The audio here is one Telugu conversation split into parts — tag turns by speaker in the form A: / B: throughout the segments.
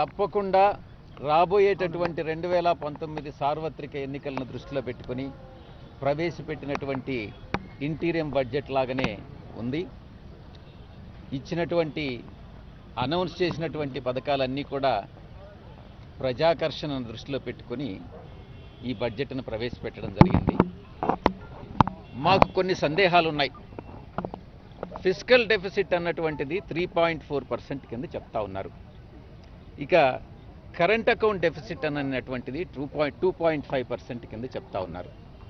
A: తప్పకుండా రాబోయేటటువంటి రెండు వేల పంతొమ్మిది సార్వత్రిక ఎన్నికలను దృష్టిలో పెట్టుకొని ప్రవేశపెట్టినటువంటి ఇంటీరియం బడ్జెట్ లాగానే ఉంది ఇచ్చినటువంటి అనౌన్స్ చేసినటువంటి పథకాలన్నీ కూడా ప్రజాకర్షణను దృష్టిలో పెట్టుకొని ఈ బడ్జెట్ను ప్రవేశపెట్టడం జరిగింది మాకు కొన్ని సందేహాలు ఉన్నాయి ఫిజికల్ డెఫిసిట్ అన్నటువంటిది త్రీ పాయింట్ ఫోర్ పర్సెంట్ కింద చెప్తా ఉన్నారు ఇక కరెంట్ అకౌంట్ డెఫిసిట్ అన్నటువంటిది two point two point five percent కింద చెప్తా ఉన్నారు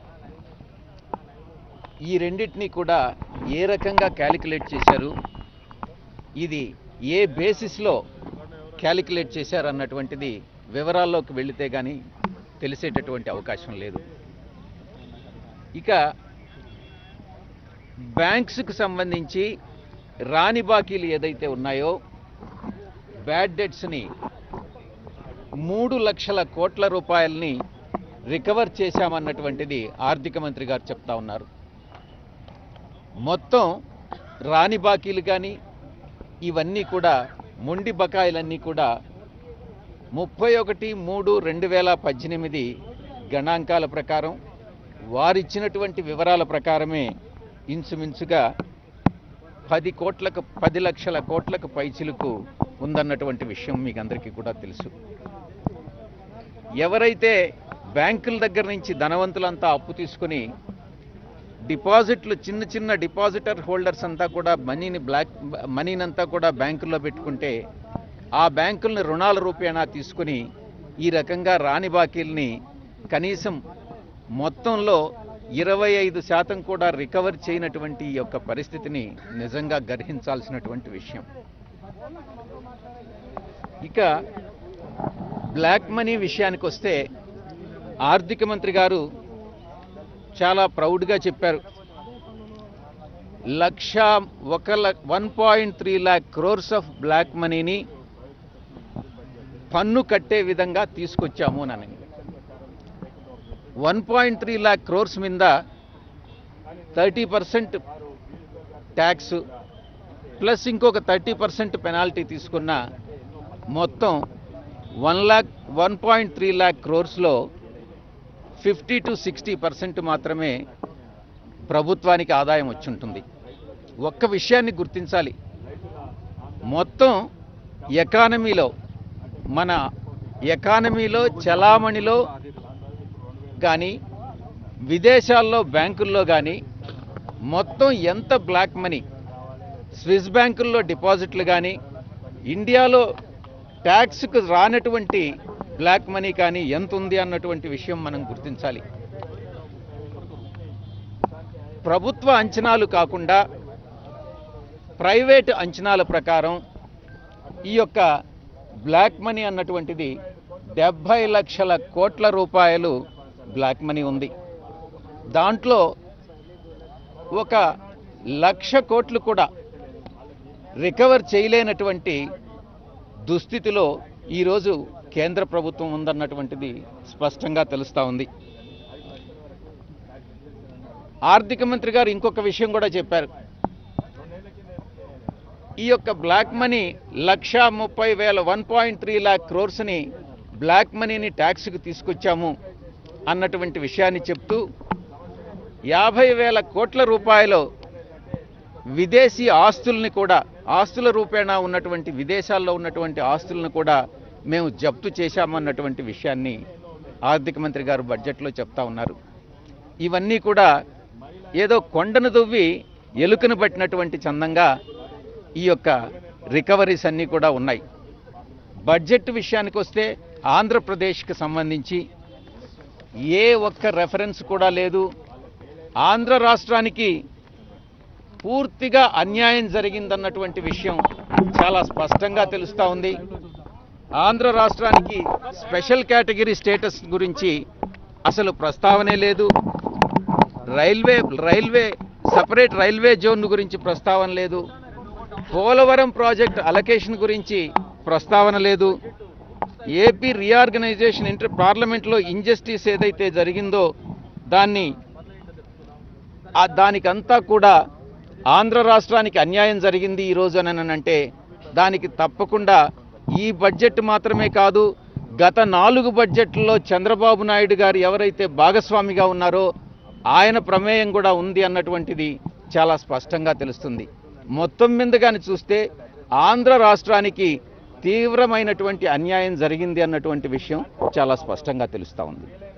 A: ఈ రెండింటినీ కూడా ఏ రకంగా క్యాలిక్యులేట్ చేశారు ఇది ఏ బేసిస్లో క్యాలిక్యులేట్ చేశారు అన్నటువంటిది వివరాల్లోకి వెళితే కానీ తెలిసేటటువంటి అవకాశం లేదు ఇక బ్యాంక్స్కు సంబంధించి రాని బాకీలు ఏదైతే ఉన్నాయో బ్యాడ్ డెట్స్ని మూడు లక్షల కోట్ల రూపాయలని రికవర్ చేశామన్నటువంటిది ఆర్థిక మంత్రి గారు చెప్తా ఉన్నారు మొత్తం రాని బాకీలు కానీ ఇవన్నీ కూడా మొండి బకాయిలన్నీ కూడా ముప్పై ఒకటి మూడు రెండు వేల పద్దెనిమిది గణాంకాల ప్రకారం వారిచ్చినటువంటి వివరాల ప్రకారమే ఇంచుమించుగా పది కోట్లకు పది లక్షల కోట్లకు పైచిలకు ఉందన్నటువంటి విషయం మీకు అందరికీ కూడా తెలుసు ఎవరైతే బ్యాంకుల దగ్గర నుంచి ధనవంతులంతా అప్పు తీసుకుని డిపాజిట్లు చిన్న చిన్న డిపాజిటర్ హోల్డర్స్ అంతా కూడా మనీని బ్లాక్ మనీనంతా కూడా బ్యాంకుల్లో పెట్టుకుంటే ఆ బ్యాంకుల్ని రుణాల రూపేణా తీసుకుని ఈ రకంగా రాని బాకీల్ని కనీసం మొత్తంలో ఇరవై ఐదు శాతం కూడా రికవర్ చేయనటువంటి ఈ యొక్క పరిస్థితిని నిజంగా గర్హించాల్సినటువంటి విషయం ఇక బ్లాక్ మనీ విషయానికి వస్తే ఆర్థిక మంత్రి గారు చాలా ప్రౌడ్గా చెప్పారు లక్ష ఒక one point three lakh crores of black మనీని పన్ను కట్టే విధంగా తీసుకొచ్చాము అని one point three lakh crores మీద థర్టీ పర్సెంట్ ట్యాక్స్ ప్లస్ ఇంకొక థర్టీ పర్సెంట్ పెనాల్టీ తీసుకున్న మొత్తం one lakh one point three lakh క్రోర్స్లో ఫిఫ్టీ టు సిక్స్టీ పర్సెంట్ మాత్రమే ప్రభుత్వానికి ఆదాయం వచ్చుంటుంది ఒక్క విషయాన్ని గుర్తించాలి మొత్తం ఎకానమీలో మన ఎకానమీలో చలామణిలో కానీ విదేశాల్లో బ్యాంకుల్లో కానీ మొత్తం ఎంత బ్లాక్ మనీ స్విస్ బ్యాంకుల్లో డిపాజిట్లు కానీ ఇండియాలో ట్యాక్స్కు రానటువంటి బ్లాక్ మనీ కానీ ఎంత ఉంది అన్నటువంటి విషయం మనం గుర్తించాలి ప్రభుత్వ అంచనాలు కాకుండా ప్రైవేట్ అంచనాల ప్రకారం ఈ యొక్క బ్లాక్ మనీ అన్నటువంటిది డెబ్భై లక్షల కోట్ల రూపాయలు బ్లాక్ మనీ ఉంది దాంట్లో ఒక లక్ష కోట్లు కూడా రికవర్ చేయలేనటువంటి దుస్థితిలో ఈరోజు కేంద్ర ప్రభుత్వం ఉందన్నటువంటిది స్పష్టంగా తెలుస్తూ ఉంది ఆర్థిక మంత్రి గారు ఇంకొక విషయం కూడా చెప్పారు ఈ యొక్క బ్లాక్ మనీ లక్ష ముప్పై వేల వన్ పాయింట్ త్రీ ల్యాక్ క్రోర్స్ని బ్లాక్ మనీని ట్యాక్స్కి తీసుకొచ్చాము అన్నటువంటి విషయాన్ని చెప్తూ యాభై వేల కోట్ల రూపాయలు విదేశీ ఆస్తుల్ని కూడా ఆస్తుల రూపేణా ఉన్నటువంటి విదేశాల్లో ఉన్నటువంటి ఆస్తులను కూడా మేము జప్తు చేశామన్నటువంటి విషయాన్ని ఆర్థిక మంత్రి గారు బడ్జెట్లో చెప్తా ఉన్నారు ఇవన్నీ కూడా ఏదో కొండను దువ్వి ఎలుకను పట్టినటువంటి చందంగా ఈ యొక్క రికవరీస్ అన్నీ కూడా ఉన్నాయి బడ్జెట్ విషయానికి వస్తే ఆంధ్రప్రదేశ్కి సంబంధించి ఏ ఒక్క రెఫరెన్స్ కూడా లేదు ఆంధ్ర రాష్ట్రానికి పూర్తిగా అన్యాయం జరిగిందన్నటువంటి విషయం చాలా స్పష్టంగా తెలుస్తూ ఉంది ఆంధ్ర రాష్ట్రానికి స్పెషల్ కేటగిరీ స్టేటస్ గురించి అసలు ప్రస్తావనే లేదు railway railway separate railway zone గురించి ప్రస్తావన లేదు పోలవరం ప్రాజెక్ట్ అలొకేషన్ గురించి ప్రస్తావన లేదు ఏపీ రీఆర్గనైజేషన్ ఇంటర్ పార్లమెంట్లో ఇంజస్టిస్ ఏదైతే జరిగిందో దాన్ని ఆ దానికంతా కూడా ఆంధ్ర రాష్ట్రానికి అన్యాయం జరిగింది ఈ రోజు అని అంటే దానికి తప్పకుండా ఈ బడ్జెట్ మాత్రమే కాదు గత నాలుగు బడ్జెట్లలో చంద్రబాబు నాయుడు గారు ఎవరైతే భాగస్వామిగా ఉన్నారో ఆయన ప్రమేయం కూడా ఉంది అన్నటువంటిది చాలా స్పష్టంగా తెలుస్తుంది మొత్తం మీద కానీ చూస్తే ఆంధ్ర రాష్ట్రానికి తీవ్రమైనటువంటి అన్యాయం జరిగింది అన్నటువంటి విషయం చాలా స్పష్టంగా తెలుస్తూ ఉంది